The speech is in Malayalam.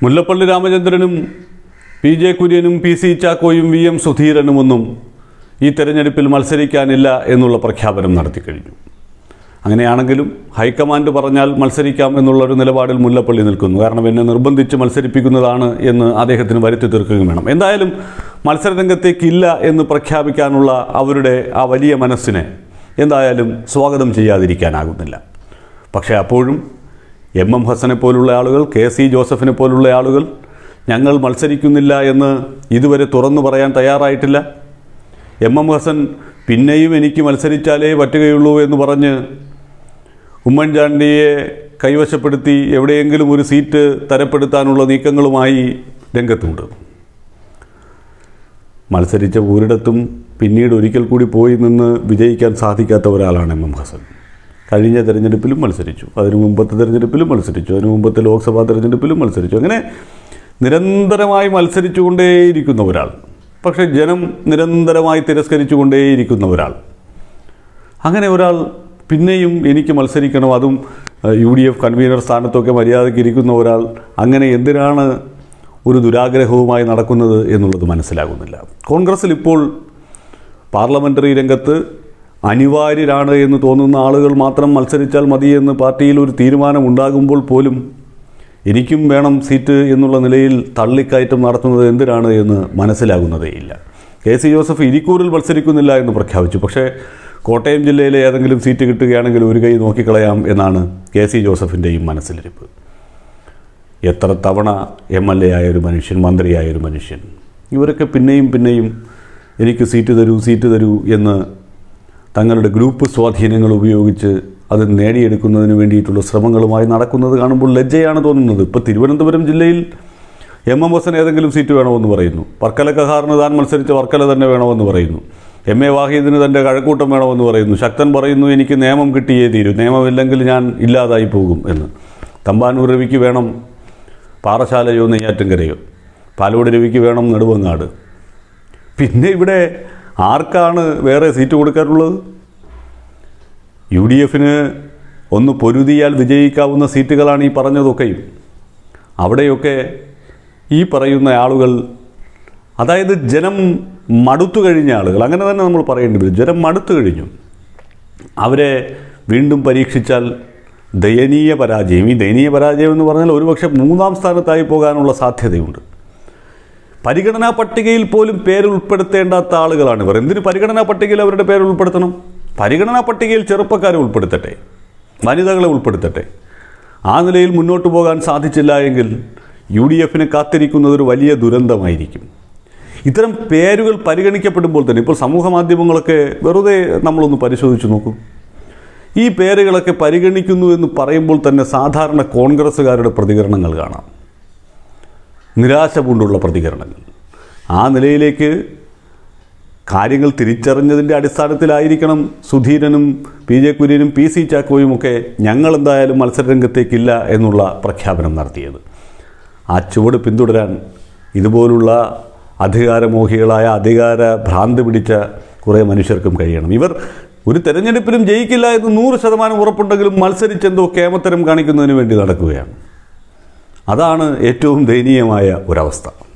മുല്ലപ്പള്ളി രാമചന്ദ്രനും പി ജെ കുര്യനും പി സി ചാക്കോയും വി എം സുധീരനുമൊന്നും ഈ തെരഞ്ഞെടുപ്പിൽ മത്സരിക്കാനില്ല എന്നുള്ള പ്രഖ്യാപനം നടത്തിക്കഴിഞ്ഞു അങ്ങനെയാണെങ്കിലും ഹൈക്കമാൻഡ് പറഞ്ഞാൽ മത്സരിക്കാം എന്നുള്ളൊരു നിലപാടിൽ മുല്ലപ്പള്ളി നിൽക്കുന്നു കാരണം എന്നെ നിർബന്ധിച്ച് മത്സരിപ്പിക്കുന്നതാണ് എന്ന് അദ്ദേഹത്തിന് വരുത്തി തീർക്കുകയും വേണം എന്തായാലും മത്സരരംഗത്തേക്കില്ല എന്ന് പ്രഖ്യാപിക്കാനുള്ള അവരുടെ ആ വലിയ മനസ്സിനെ എന്തായാലും സ്വാഗതം ചെയ്യാതിരിക്കാനാകുന്നില്ല പക്ഷേ അപ്പോഴും എം എം ഹസനെ പോലുള്ള ആളുകൾ കെ സി ജോസഫിനെ പോലുള്ള ആളുകൾ ഞങ്ങൾ മത്സരിക്കുന്നില്ല എന്ന് ഇതുവരെ തുറന്നു പറയാൻ തയ്യാറായിട്ടില്ല എം എം ഹസൻ പിന്നെയും എനിക്ക് മത്സരിച്ചാലേ പറ്റുകയുള്ളൂ എന്ന് പറഞ്ഞ് ഉമ്മൻചാണ്ടിയെ കൈവശപ്പെടുത്തി എവിടെയെങ്കിലും ഒരു സീറ്റ് തരപ്പെടുത്താനുള്ള നീക്കങ്ങളുമായി രംഗത്തുണ്ട് മത്സരിച്ച ഒരിടത്തും പിന്നീട് ഒരിക്കൽ കൂടി പോയി നിന്ന് വിജയിക്കാൻ സാധിക്കാത്ത ഒരാളാണ് എം എം ഹസൻ കഴിഞ്ഞ തെരഞ്ഞെടുപ്പിലും മത്സരിച്ചു അതിനു മുമ്പത്തെ തെരഞ്ഞെടുപ്പിലും മത്സരിച്ചു അതിനു മുമ്പത്തെ ലോക്സഭാ തെരഞ്ഞെടുപ്പിലും മത്സരിച്ചു അങ്ങനെ നിരന്തരമായി മത്സരിച്ചുകൊണ്ടേയിരിക്കുന്ന ഒരാൾ പക്ഷേ ജനം നിരന്തരമായി തിരസ്കരിച്ചുകൊണ്ടേയിരിക്കുന്ന ഒരാൾ അങ്ങനെ ഒരാൾ പിന്നെയും എനിക്ക് മത്സരിക്കണം അതും യു ഡി എഫ് കൺവീനർ സ്ഥാനത്തൊക്കെ മര്യാദയ്ക്ക് ഇരിക്കുന്ന ഒരാൾ അങ്ങനെ എന്തിനാണ് ഒരു ദുരാഗ്രഹവുമായി നടക്കുന്നത് എന്നുള്ളത് മനസ്സിലാകുന്നില്ല കോൺഗ്രസ്സിൽ ഇപ്പോൾ പാർലമെൻ്ററി രംഗത്ത് അനിവാര്യരാണ് എന്ന് തോന്നുന്ന ആളുകൾ മാത്രം മത്സരിച്ചാൽ മതിയെന്ന് പാർട്ടിയിൽ ഒരു തീരുമാനമുണ്ടാകുമ്പോൾ പോലും എനിക്കും വേണം സീറ്റ് എന്നുള്ള നിലയിൽ തള്ളിക്കയറ്റം നടത്തുന്നത് എന്തിനാണ് എന്ന് മനസ്സിലാകുന്നതേയില്ല കെ സി ജോസഫ് ഇരിക്കൂറിൽ മത്സരിക്കുന്നില്ല എന്ന് പ്രഖ്യാപിച്ചു പക്ഷേ കോട്ടയം ജില്ലയിലെ ഏതെങ്കിലും സീറ്റ് കിട്ടുകയാണെങ്കിൽ ഒരു കൈ നോക്കിക്കളയാം എന്നാണ് കെ സി ജോസഫിൻ്റെയും മനസ്സിലിരിപ്പ് എത്ര തവണ എം എൽ എ ആയ ഒരു മനുഷ്യൻ മന്ത്രിയായ ഒരു മനുഷ്യൻ ഇവരൊക്കെ പിന്നെയും പിന്നെയും എനിക്ക് സീറ്റ് തരൂ സീറ്റ് തരൂ എന്ന് തങ്ങളുടെ ഗ്രൂപ്പ് സ്വാധീനങ്ങൾ ഉപയോഗിച്ച് അത് നേടിയെടുക്കുന്നതിന് വേണ്ടിയിട്ടുള്ള ശ്രമങ്ങളുമായി നടക്കുന്നത് കാണുമ്പോൾ ലജ്ജയാണ് തോന്നുന്നത് ഇപ്പോൾ തിരുവനന്തപുരം ജില്ലയിൽ എം എം ഹസൻ ഏതെങ്കിലും സീറ്റ് വേണമെന്ന് പറയുന്നു വർക്കല കഹാറിന് താൻ മത്സരിച്ച വർക്കല തന്നെ വേണമെന്ന് പറയുന്നു എം എ വാഹിദിന് തൻ്റെ കഴക്കൂട്ടം വേണമെന്ന് പറയുന്നു ശക്തൻ പറയുന്നു എനിക്ക് നിയമം കിട്ടിയേ തീരൂ നിയമമില്ലെങ്കിൽ ഞാൻ ഇല്ലാതായി പോകും എന്ന് തമ്പാനൂർ രവിക്ക് വേണം പാറശാലയോ നെയ്യാറ്റിൻകരയോ പാലോട് രവിക്ക് വേണം നെടുവങ്ങാട് പിന്നെ ഇവിടെ ആർക്കാണ് വേറെ സീറ്റ് കൊടുക്കാനുള്ളത് യു ഡി എഫിന് ഒന്ന് പൊരുതിയാൽ വിജയിക്കാവുന്ന സീറ്റുകളാണ് ഈ പറഞ്ഞതൊക്കെയും അവിടെയൊക്കെ ഈ പറയുന്ന ആളുകൾ അതായത് ജനം മടുത്തു കഴിഞ്ഞ ആളുകൾ അങ്ങനെ തന്നെ നമ്മൾ പറയേണ്ടി വരും ജനം മടുത്തു കഴിഞ്ഞു അവരെ വീണ്ടും പരീക്ഷിച്ചാൽ ദയനീയ പരാജയം ഈ ദയനീയ പരാജയം എന്ന് പറഞ്ഞാൽ ഒരുപക്ഷെ മൂന്നാം സ്ഥാനത്തായി പോകാനുള്ള സാധ്യതയുണ്ട് പരിഗണനാ പട്ടികയിൽ പോലും പേര് ഉൾപ്പെടുത്തേണ്ടാത്ത ആളുകളാണ് ഇവർ എന്തിന് പരിഗണനാ പട്ടികയിൽ അവരുടെ പേര് ഉൾപ്പെടുത്തണം പരിഗണനാ പട്ടികയിൽ ചെറുപ്പക്കാരെ ഉൾപ്പെടുത്തട്ടെ വനിതകളെ ഉൾപ്പെടുത്തട്ടെ ആ നിലയിൽ മുന്നോട്ട് പോകാൻ സാധിച്ചില്ല എങ്കിൽ യു ഡി എഫിനെ കാത്തിരിക്കുന്നത് ഒരു വലിയ ദുരന്തമായിരിക്കും ഇത്തരം പേരുകൾ പരിഗണിക്കപ്പെടുമ്പോൾ തന്നെ ഇപ്പോൾ സമൂഹ മാധ്യമങ്ങളൊക്കെ വെറുതെ നമ്മളൊന്ന് പരിശോധിച്ച് നോക്കൂ ഈ പേരുകളൊക്കെ പരിഗണിക്കുന്നു എന്ന് പറയുമ്പോൾ തന്നെ സാധാരണ കോൺഗ്രസ്സുകാരുടെ പ്രതികരണങ്ങൾ കാണാം നിരാശ കൊണ്ടുള്ള പ്രതികരണങ്ങൾ ആ നിലയിലേക്ക് കാര്യങ്ങൾ തിരിച്ചറിഞ്ഞതിൻ്റെ അടിസ്ഥാനത്തിലായിരിക്കണം സുധീരനും പി ജെ കുര്യനും പി സി ചാക്കോയും ഒക്കെ ഞങ്ങൾ എന്തായാലും മത്സരരംഗത്തേക്കില്ല എന്നുള്ള പ്രഖ്യാപനം നടത്തിയത് ആ ചുവട് പിന്തുടരാൻ ഇതുപോലുള്ള അധികാരമോഹികളായ അധികാര ഭ്രാന്ത് പിടിച്ച കുറേ മനുഷ്യർക്കും കഴിയണം ഇവർ ഒരു തെരഞ്ഞെടുപ്പിലും ജയിക്കില്ല എന്ന് നൂറ് ശതമാനം ഉറപ്പുണ്ടെങ്കിലും മത്സരിച്ചെന്തോ കേമത്തരം കാണിക്കുന്നതിന് വേണ്ടി നടക്കുകയാണ് അതാണ് ഏറ്റവും ദയനീയമായ ഒരവസ്ഥ